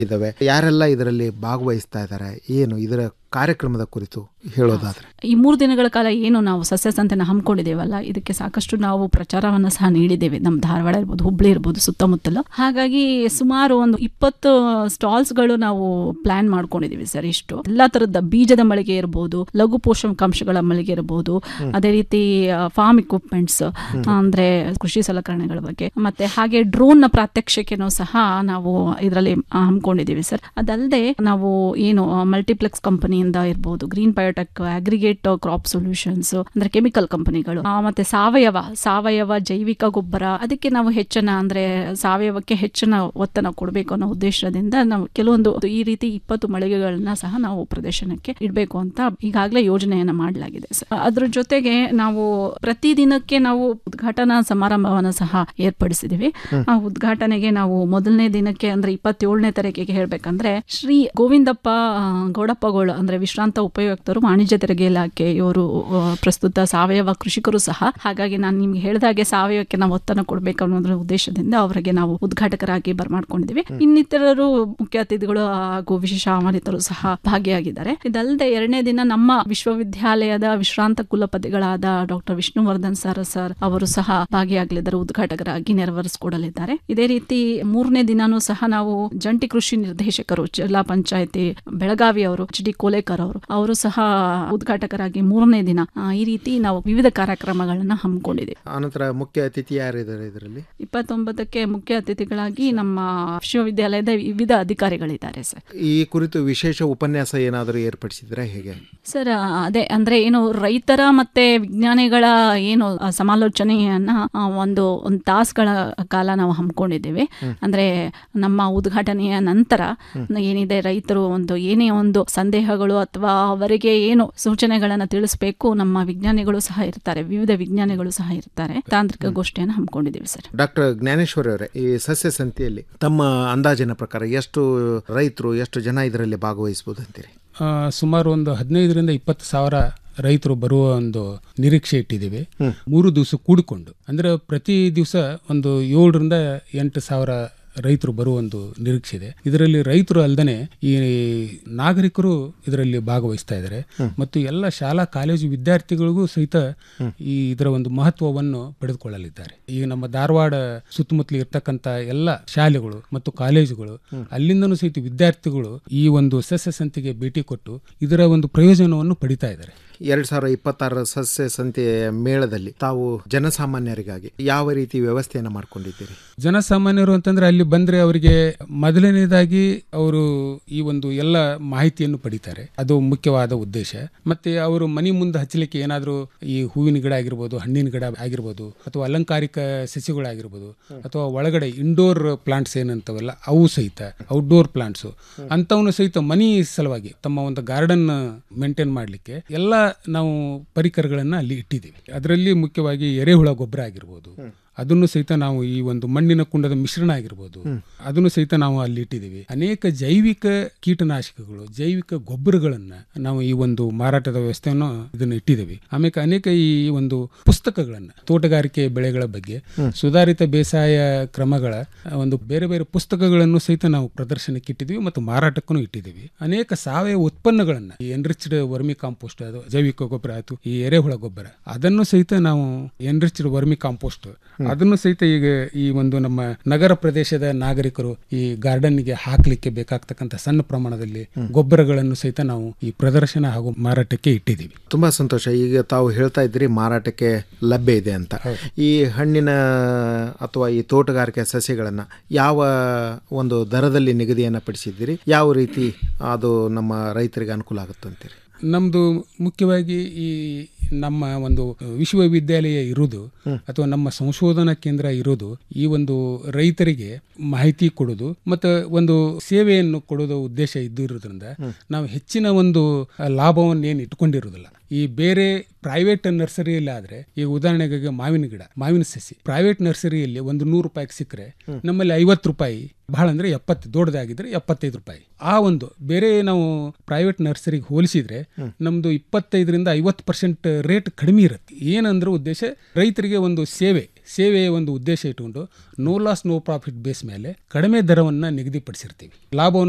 ಇದ್ದಾವೆ ಯಾರೆಲ್ಲ ಇದರಲ್ಲಿ ಭಾಗವಹಿಸ್ತಾ ಇದ್ದಾರೆ ಏನು ಇದರ ಕಾರ್ಯಕ್ರಮದ ಕುರಿತು ಹೇಳೋದಾದ್ರೆ ಈ ಮೂರು ದಿನಗಳ ಕಾಲ ಏನು ನಾವು ಸಸ್ಯ ಸಂತೆನ ಹಮ್ಮಿಕೊಂಡಿದ್ದೇವಲ್ಲ ಇದಕ್ಕೆ ಸಾಕಷ್ಟು ನಾವು ಪ್ರಚಾರವನ್ನು ಸಹ ನೀಡಿದ್ದೇವೆ ನಮ್ಮ ಧಾರವಾಡ ಇರ್ಬೋದು ಹುಬ್ಳಿ ಇರ್ಬೋದು ಸುತ್ತಮುತ್ತಲು ಹಾಗಾಗಿ ಸುಮಾರು ಒಂದು ಇಪ್ಪತ್ತು ಸ್ಟಾಲ್ಸ್ಗಳು ನಾವು ಪ್ಲಾನ್ ಮಾಡ್ಕೊಂಡಿದ್ದೀವಿ ಸರ್ ಇಷ್ಟು ಎಲ್ಲಾ ತರದ ಬೀಜದ ಮಳಿಗೆ ಇರ್ಬೋದು ಲಘು ಪೋಷಕಾಂಶಗಳ ಮಳಿಗೆ ಇರಬಹುದು ಅದೇ ರೀತಿ ಫಾರ್ಮ್ ಇಕ್ವಿಪ್ಮೆಂಟ್ಸ್ ಅಂದ್ರೆ ಕೃಷಿ ಸಲಕರಣೆಗಳ ಬಗ್ಗೆ ಮತ್ತೆ ಹಾಗೆ ಡ್ರೋನ್ ನ ಪ್ರಾತ್ಯಕ್ಷಿಕೆನೂ ಸಹ ನಾವು ಇದರಲ್ಲಿ ಹಮ್ಮಿಕೊಂಡಿದ್ದೀವಿ ಸರ್ ಅದಲ್ಲದೆ ನಾವು ಏನು ಮಲ್ಟಿಪ್ಲೆಕ್ಸ್ ಕಂಪನಿಯಿಂದ ಇರ್ಬೋದು green biotech aggregate crop solutions ಅಂದ್ರೆ ಕೆಮಿಕಲ್ ಕಂಪನಿಗಳು ಆ, ಮತ್ತೆ ಸಾವಯವ ಸಾವಯವ ಜೈವಿಕ ಗೊಬ್ಬರ ಅದಕ್ಕೆ ನಾವು ಹೆಚ್ಚಿನ ಅಂದ್ರೆ ಸಾವಯವಕ್ಕೆ ಹೆಚ್ಚಿನ ಒತ್ತನ್ನು ಕೊಡಬೇಕು ಅನ್ನೋ ಉದ್ದೇಶದಿಂದ ನಾವು ಕೆಲವೊಂದು ಈ ರೀತಿ ಇಪ್ಪತ್ತು ಮಳಿಗೆಗಳನ್ನ ಸಹ ನಾವು ಪ್ರದರ್ಶನಕ್ಕೆ ಇಡಬೇಕು ಅಂತ ಈಗಾಗಲೇ ಯೋಜನೆಯನ್ನ ಮಾಡಲಾಗಿದೆ ಸರ್ ಅದ್ರ ಜೊತೆಗೆ ನಾವು ಪ್ರತಿದಿನಕ್ಕೆ ನಾವು ಉದ್ಘಾಟನಾ ಸಮಾರಂಭವನ್ನ ಸಹ ಏರ್ಪಡಿಸಿದೀವಿ ಆ ಉದ್ಘಾಟನೆಗೆ ನಾವು ಮೊದಲನೇ ದಿನಕ್ಕೆ ಅಂದ್ರೆ ಇಪ್ಪತ್ತೇಳನೇ ತಾರೀಕಿಗೆ ಹೇಳ್ಬೇಕಂದ್ರೆ ಶ್ರೀ ಗೋವಿಂದಪ್ಪ ಆ, ಗೌಡಪ್ಪಗೋಳು ಅಂದ್ರೆ ವಿಶ್ರಾಂತ ಉಪಯುಕ್ತರು ವಾಣಿಜ್ಯ ತೆರಿಗೆ ಇಲಾಖೆ ಇವರು ಆ, ಪ್ರಸ್ತುತ ಸಾವಯವ ಕೃಷಿಕರು ಸಹ ಹಾಗಾಗಿ ನಾನು ನಿಮ್ಗೆ ಹೇಳಿದಾಗೆ ಸಾವಯವಕ್ಕೆ ನಾವು ಒತ್ತನ್ನು ಕೊಡಬೇಕು ಅನ್ನೋದ್ರ ಉದ್ದೇಶದಿಂದ ಅವರಿಗೆ ನಾವು ಉದ್ಘಾಟಕರಾಗಿ ಬರ್ಮಾಡ್ಕೊಂಡಿದ್ದೀವಿ ಇನ್ನಿತರರು ಮುಖ್ಯ ಅತಿಥಿಗಳು ಹಾಗೂ ವಿಶೇಷ ಆಹ್ವಾನಿತರು ಸಹ ಭಾಗಿಯಾಗಿದ್ದಾರೆ ಇದಲ್ಲದೆ ಎರಡನೇ ದಿನ ನಮ್ಮ ವಿಶ್ವವಿದ್ಯಾಲಯದ ವಿಶ್ರಾಂತ ಕುಲಪತಿಗಳಾದ ಡಾಕ್ಟರ್ ವಿಷ್ಣುವರ್ಧನ್ ಸರ್ ಸರ್ ಅವರು ಸಹ ಭಾಗಿಯಾಗಲಿದ್ದಾರೆ ಉದ್ಘಾಟಕರಾಗಿ ನೆರವೇರಿಸಿಕೊಡಲಿದ್ದಾರೆ ಇದೇ ರೀತಿ ಮೂರನೇ ದಿನಾನೂ ಸಹ ನಾವು ಜಂಟಿ ಕೃಷಿ ನಿರ್ದೇಶಕರು ಜಿಲ್ಲಾ ಪಂಚಾಯತಿ ಬೆಳಗಾವಿ ಅವರು ಎಚ್ ಡಿ ಕೋಲೇಕರ್ ಅವರು ಅವರು ಸಹ ಉದ್ಘಾಟಕರಾಗಿ ಮೂರನೇ ದಿನ ಆ, ಈ ರೀತಿ ನಾವು ವಿವಿಧ ಕಾರ್ಯಕ್ರಮಗಳನ್ನ ಹಮ್ಮಿಕೊಂಡಿದ್ದೀವಿ ಆನಂತರ ಮುಖ್ಯ ಅತಿಥಿ ಯಾರಿದ್ದಾರೆ ಇದರಲ್ಲಿ ಇಪ್ಪತ್ತೊಂಬತ್ತಕ್ಕೆ ಮುಖ್ಯ ಅತಿಥಿಗಳಾಗಿ ನಮ್ಮ ವಿಶ್ವವಿದ್ಯಾಲಯದ ವಿವಿಧ ಅಧಿಕಾರಿಗಳಿದ್ದಾರೆ ಸರ್ ಈ ಕುರಿತು ವಿಶೇಷ ಉಪನ್ಯಾಸ ಏನಾದರೂ ಏರ್ಪಡಿಸಿದ್ರೆ ಹೇಗೆ ಸರ್ ಅದೇ ಅಂದ್ರೆ ಏನು ರೈತರ ಮತ್ತೆ ವಿಜ್ಞಾನಿಗಳ ಏನು ಆ, ಸಮಾಲೋಚನೆಯನ್ನ ಆ, ಒಂದು ಒಂದು ತಾಸುಗಳ ಕಾಲ ನಾವು ಹಮ್ಮಿಕೊಂಡಿದ್ದೇವೆ ಅಂದ್ರೆ ನಮ್ಮ ಉದ್ಘಾಟನೆಯ ನಂತರ ಏನಿದೆ ರೈತರು ಒಂದು ಏನೇ ಒಂದು ಸಂದೇಹಗಳು ಅಥವಾ ಅವರಿಗೆ ಏನು ಸೂಚನೆಗಳನ್ನ ತಿಳಿಸ್ಬೇಕು ನಮ್ಮ ವಿಜ್ಞಾನಿಗಳು ಸಹ ಇರ್ತಾರೆ ವಿವಿಧ ವಿಜ್ಞಾನಿಗಳು ಸಹ ಇರ್ತಾರೆ ತಾಂತ್ರಿಕ ಗೋಷ್ಠಿಯನ್ನು ಹಮ್ಮಿಕೊಂಡಿದ್ದೀವಿ ಸರ್ ಡಾಕ್ಟರ್ ಜ್ಞಾನೇಶ್ವರಿ ಅವರೇ ಈ ಸಸ್ಯ ಸಂತೆಯಲ್ಲಿ ತಮ್ಮ ಅಂದಾಜಿನ ಪ್ರಕಾರ ಎಷ್ಟು ರೈತರು ಎಷ್ಟು ಜನ ಇದರಲ್ಲಿ ಭಾಗವಹಿಸಬಹುದು ಅಂತೀರಿ ಆ, ಸುಮಾರು ಒಂದು ಹದಿನೈದರಿಂದ ಇಪ್ಪತ್ತು ಸಾವಿರ ರೈತರು ಬರುವ ಒಂದು ನಿರೀಕ್ಷೆ ಇಟ್ಟಿದ್ದೀವಿ ಮೂರು ದಿವಸ ಕೂಡಿಕೊಂಡು ಅಂದ್ರೆ ಪ್ರತಿ ದಿವಸ ಒಂದು ಏಳರಿಂದ ಎಂಟು ಸಾವಿರ ರೈತರು ಬರುವ ಒಂದು ನಿರೀಕ್ಷೆ ಇದೆ ಇದರಲ್ಲಿ ರೈತರು ಅಲ್ಲದೆ ಈ ನಾಗರಿಕರು ಇದರಲ್ಲಿ ಭಾಗವಹಿಸ್ತಾ ಇದ್ದಾರೆ ಮತ್ತು ಎಲ್ಲ ಶಾಲಾ ಕಾಲೇಜು ವಿದ್ಯಾರ್ಥಿಗಳಿಗೂ ಸಹಿತ ಈ ಇದರ ಒಂದು ಮಹತ್ವವನ್ನು ಪಡೆದುಕೊಳ್ಳಲಿದ್ದಾರೆ ಈಗ ನಮ್ಮ ಧಾರವಾಡ ಸುತ್ತಮುತ್ತಲು ಇರ್ತಕ್ಕಂಥ ಎಲ್ಲ ಶಾಲೆಗಳು ಮತ್ತು ಕಾಲೇಜುಗಳು ಅಲ್ಲಿಂದನೂ ಸಹಿತ ವಿದ್ಯಾರ್ಥಿಗಳು ಈ ಒಂದು ಸಸ್ಯ ಸಂತೆಗೆ ಭೇಟಿ ಕೊಟ್ಟು ಇದರ ಒಂದು ಪ್ರಯೋಜನವನ್ನು ಪಡಿತಾ ಇದ್ದಾರೆ ಎರಡ್ ಸಾವಿರದ ಇಪ್ಪತ್ತಾರರ ಸಸ್ಯ ಸಂತೆ ಮೇಳದಲ್ಲಿ ತಾವು ಜನಸಾಮಾನ್ಯರಿಗಾಗಿ ಯಾವ ರೀತಿ ವ್ಯವಸ್ಥೆಯನ್ನು ಮಾಡ್ಕೊಂಡಿದ್ದೀರಿ ಜನಸಾಮಾನ್ಯರು ಅಂತಂದ್ರೆ ಅಲ್ಲಿ ಬಂದ್ರೆ ಅವರಿಗೆ ಮೊದಲನೇದಾಗಿ ಅವರು ಈ ಒಂದು ಎಲ್ಲ ಮಾಹಿತಿಯನ್ನು ಪಡಿತಾರೆ ಅದು ಮುಖ್ಯವಾದ ಉದ್ದೇಶ ಮತ್ತೆ ಅವರು ಮನೆ ಮುಂದೆ ಹಚ್ಚಲಿಕ್ಕೆ ಏನಾದರೂ ಈ ಹೂವಿನ ಗಿಡ ಆಗಿರ್ಬೋದು ಹಣ್ಣಿನ ಗಿಡ ಆಗಿರ್ಬೋದು ಅಥವಾ ಅಲಂಕಾರಿಕ ಸಸಿಗಳಾಗಿರ್ಬೋದು ಅಥವಾ ಒಳಗಡೆ ಇಂಡೋರ್ ಪ್ಲಾಂಟ್ಸ್ ಏನಂತವಲ್ಲ ಅವು ಸಹಿತ ಔಟ್ಡೋರ್ ಪ್ಲಾಂಟ್ಸ್ ಅಂಥವನ್ನು ಸಹಿತ ಮನಿ ಸಲುವಾಗಿ ತಮ್ಮ ಒಂದು ಗಾರ್ಡನ್ ಮೇಂಟೈನ್ ಮಾಡಲಿಕ್ಕೆ ಎಲ್ಲ ನಾವು ಪರಿಕರಗಳನ್ನ ಅಲ್ಲಿ ಇಟ್ಟಿದ್ದೀವಿ ಅದರಲ್ಲಿ ಮುಖ್ಯವಾಗಿ ಎರೆಹುಳ ಗೊಬ್ಬರ ಆಗಿರ್ಬೋದು ಅದನ್ನು ಸಹಿತ ನಾವು ಈ ಒಂದು ಮಣ್ಣಿನ ಕುಂಡದ ಮಿಶ್ರಣ ಆಗಿರ್ಬೋದು ಅದನ್ನು ಸಹಿತ ನಾವು ಅಲ್ಲಿ ಇಟ್ಟಿದ್ದೀವಿ ಅನೇಕ ಜೈವಿಕ ಕೀಟನಾಶಕಗಳು ಜೈವಿಕ ಗೊಬ್ಬರಗಳನ್ನ ನಾವು ಈ ಒಂದು ಮಾರಾಟದ ವ್ಯವಸ್ಥೆಯನ್ನು ಇದನ್ನು ಇಟ್ಟಿದ್ದೀವಿ ಆಮೇಲೆ ಅನೇಕ ಈ ಒಂದು ಪುಸ್ತಕಗಳನ್ನ ತೋಟಗಾರಿಕೆ ಬೆಳೆಗಳ ಬಗ್ಗೆ ಸುಧಾರಿತ ಬೇಸಾಯ ಕ್ರಮಗಳ ಒಂದು ಬೇರೆ ಬೇರೆ ಪುಸ್ತಕಗಳನ್ನು ಸಹಿತ ನಾವು ಪ್ರದರ್ಶನಕ್ಕೆ ಇಟ್ಟಿದ್ದೀವಿ ಮತ್ತು ಮಾರಾಟಕ್ಕೂ ಇಟ್ಟಿದ್ದೀವಿ ಅನೇಕ ಸಾವಯವ ಉತ್ಪನ್ನಗಳನ್ನ ಈ ಎನ್ರಿಚ್ಡ್ ವರ್ಮಿ ಕಾಂಪೋಸ್ಟ್ ಅದು ಜೈವಿಕ ಗೊಬ್ಬರ ಆಯ್ತು ಈ ಎರೆಹುಳ ಗೊಬ್ಬರ ಅದನ್ನು ಸಹಿತ ನಾವು ಎನ್ರಿಚ್ಡ್ ವರ್ಮಿ ಕಾಂಪೋಸ್ಟ್ ಅದನ್ನು ಸಹಿತ ಈಗ ಈ ಒಂದು ನಮ್ಮ ನಗರ ಪ್ರದೇಶದ ನಾಗರಿಕರು ಈ ಗಾರ್ಡನ್ಗೆ ಹಾಕ್ಲಿಕ್ಕೆ ಬೇಕಾಗ್ತಕ್ಕಂಥ ಸಣ್ಣ ಪ್ರಮಾಣದಲ್ಲಿ ಗೊಬ್ಬರಗಳನ್ನು ಸಹಿತ ನಾವು ಈ ಪ್ರದರ್ಶನ ಹಾಗೂ ಮಾರಾಟಕ್ಕೆ ಇಟ್ಟಿದ್ದೀವಿ ತುಂಬಾ ಸಂತೋಷ ಈಗ ತಾವು ಹೇಳ್ತಾ ಇದ್ದೀರಿ ಮಾರಾಟಕ್ಕೆ ಲಭ್ಯ ಇದೆ ಅಂತ ಈ ಹಣ್ಣಿನ ಅಥವಾ ಈ ತೋಟಗಾರಿಕೆ ಸಸ್ಯಗಳನ್ನು ಯಾವ ಒಂದು ದರದಲ್ಲಿ ನಿಗದಿಯನ್ನು ಪಡಿಸಿದ್ದೀರಿ ಯಾವ ರೀತಿ ಅದು ನಮ್ಮ ರೈತರಿಗೆ ಅನುಕೂಲ ಆಗುತ್ತೆ ಅಂತೀರಿ ನಮ್ದು ಮುಖ್ಯವಾಗಿ ಈ ನಮ್ಮ ಒಂದು ವಿಶ್ವವಿದ್ಯಾಲಯ ಇರುವುದು ಅಥವಾ ನಮ್ಮ ಸಂಶೋಧನಾ ಕೇಂದ್ರ ಇರೋದು ಈ ಒಂದು ರೈತರಿಗೆ ಮಾಹಿತಿ ಕೊಡೋದು ಮತ್ತು ಒಂದು ಸೇವೆಯನ್ನು ಕೊಡೋದು ಉದ್ದೇಶ ಇದ್ದಿರೋದ್ರಿಂದ ನಾವು ಹೆಚ್ಚಿನ ಒಂದು ಲಾಭವನ್ನು ಏನು ಇಟ್ಕೊಂಡಿರೋದಿಲ್ಲ ಈ ಬೇರೆ ಪ್ರೈವೇಟ್ ನರ್ಸರಿಯಲ್ಲಿ ಆದ್ರೆ ಈಗ ಉದಾಹರಣೆಗೆ ಮಾವಿನ ಗಿಡ ಮಾವಿನ ಸಸಿ ಪ್ರೈವೇಟ್ ನರ್ಸರಿಯಲ್ಲಿ ಒಂದು ನೂರು ರೂಪಾಯಿಗೆ ಸಿಕ್ಕರೆ ನಮ್ಮಲ್ಲಿ ಐವತ್ತು ರೂಪಾಯಿ ಬಹಳ ಅಂದ್ರೆ ಎಪ್ಪತ್ತು ದೊಡ್ಡದಾಗಿದ್ರೆ ಎಪ್ಪತ್ತೈದು ರೂಪಾಯಿ ಆ ಒಂದು ಬೇರೆ ನಾವು ಪ್ರೈವೇಟ್ ನರ್ಸರಿಗೆ ಹೋಲಿಸಿದ್ರೆ ನಮ್ದು ಇಪ್ಪತ್ತೈದರಿಂದ ಐವತ್ತು ಪರ್ಸೆಂಟ್ ರೇಟ್ ಕಡಿಮೆ ಇರುತ್ತೆ ಏನಂದ್ರೆ ಉದ್ದೇಶ ರೈತರಿಗೆ ಒಂದು ಸೇವೆ ಸೇವೆಯ ಒಂದು ಉದ್ದೇಶ ಇಟ್ಟುಕೊಂಡು no loss no profit base ಮೇಲೆ ಕಡಿಮೆ ದರವನ್ನು ನಿಗದಿಪಡಿಸಿರ್ತೀವಿ ಲಾಭವನ್ನು